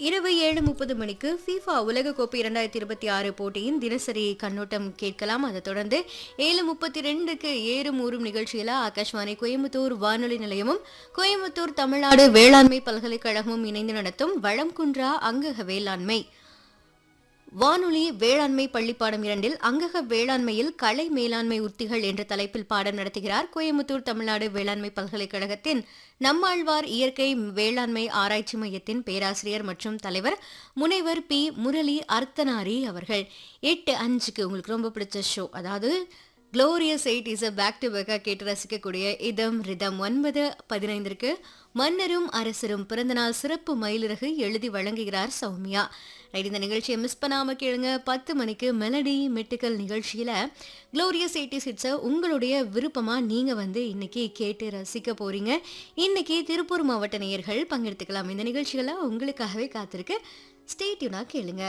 இரவு ஏழு முப்பது மணிக்கு ஃபீஃபா உலகக்கோப்பை இரண்டாயிரத்தி இருபத்தி ஆறு போட்டியின் தினசரி கண்ணோட்டம் கேட்கலாம் அதை தொடர்ந்து ஏழு முப்பத்தி ரெண்டுக்கு ஏறும் ஊறும் நிகழ்ச்சியில் ஆகாஷ்வாணி கோயம்புத்தூர் வானொலி நிலையமும் கோயம்புத்தூர் தமிழ்நாடு வேளாண்மை பல்கலைக்கழகமும் இணைந்து நடத்தும் வளம் குன்றா அங்கக வேளாண்மை வானொலி வேளாண்மை பள்ளிப்பாடம் இரண்டில் அங்கக வேளாண்மையில் கலை மேலாண்மை உத்திகள் என்ற தலைப்பில் பாடம் நடத்துகிறார் கோயம்புத்தூர் தமிழ்நாடு வேளாண்மை பல்கலைக்கழகத்தின் நம்மாழ்வார் இயற்கை வேளாண்மை ஆராய்ச்சி மையத்தின் பேராசிரியர் மற்றும் தலைவர் முனைவர் பி முரளி அர்த்தனாரி அவர்கள் எட்டு அஞ்சுக்கு உங்களுக்கு ரொம்ப பிடிச்ச ஷோ அதாவது glorious eight is a back to பேக்காக கேட்டு ரசிக்கக்கூடிய இதம் ரிதம் ஒன்பது பதினைந்திற்கு மன்னரும் அரசரும் பிறந்தநாள் சிறப்பு மயிலிறகு எழுதி வழங்குகிறார் சௌமியா ரைட் இந்த நிகழ்ச்சியை மிஸ் பண்ணாம கேளுங்க பத்து மணிக்கு மெலடி மெட்டுக்கல் நிகழ்ச்சியில க்ளோரியஸ் எயிட்டிஸ் ஹிட்ஸை உங்களுடைய விருப்பமா நீங்க வந்து இன்னைக்கு கேட்டு ரசிக்க போறீங்க இன்னைக்கு திருப்பூர் மாவட்ட நேயர்கள் பங்கெடுத்துக்கலாம் இந்த நிகழ்ச்சிகளை உங்களுக்காகவே காத்திருக்கு ஸ்டேட்யூனா கேளுங்க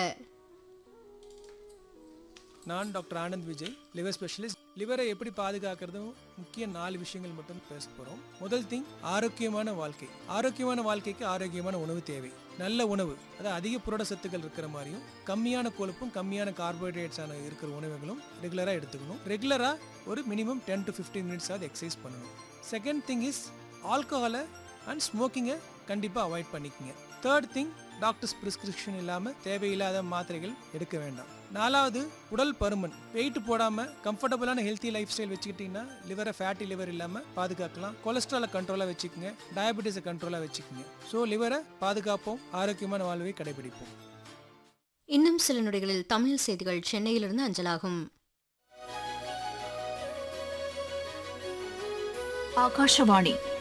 நான் doctor Anand Vijay liver specialist லிவரை எப்படி பாதுகாக்கிறதும் முக்கிய நாலு விஷயங்கள் மட்டும் பேச போகிறோம் முதல் திங் ஆரோக்கியமான வாழ்க்கை ஆரோக்கியமான வாழ்க்கைக்கு ஆரோக்கியமான உணவு தேவை நல்ல உணவு அதாவது அதிக புரட சத்துக்கள் இருக்கிற மாதிரியும் கம்மியான கொழுப்பும் கம்மியான கார்போஹைட்ரேட்ஸான இருக்கிற உணவுகளும் ரெகுலராக எடுத்துக்கணும் ரெகுலராக ஒரு minimum ten to fifteen minutes ஆகுது எக்ஸசைஸ் பண்ணணும் செகண்ட் திங் இஸ் ஆல்கஹாலை அண்ட் ஸ்மோக்கிங்கை கண்டிப்பாக அவாய்ட் பண்ணிக்கங்க தேர்ட் திங் டாக்டர்ஸ் பிரிஸ்கிரிப்ஷன் இல்லாமல் தேவையில்லாத மாத்திரைகள் எடுக்க வேண்டாம் நாலாவது உடல் பருமன் வெயிட் போடாமல் கம்ஃபர்டபுளான ஹெல்த்தி லைஃப் ஸ்டைல் வச்சுக்கிட்டிங்கன்னா லிவரை ஃபேட்டி லிவர் இல்லாமல் பாதுகாக்கலாம் கொலஸ்ட்ராலை கண்ட்ரோலாக வச்சுக்கோங்க டயபெட்டிஸை கண்ட்ரோலாக வச்சுக்கோங்க ஸோ லிவரை பாதுகாப்போம் ஆரோக்கியமான வாழ்வை கடைபிடிப்போம் இன்னும் சில நொடிகளில் தமிழ் செய்திகள் சென்னையிலிருந்து அஞ்சலாகும் ஆகாஷவாணி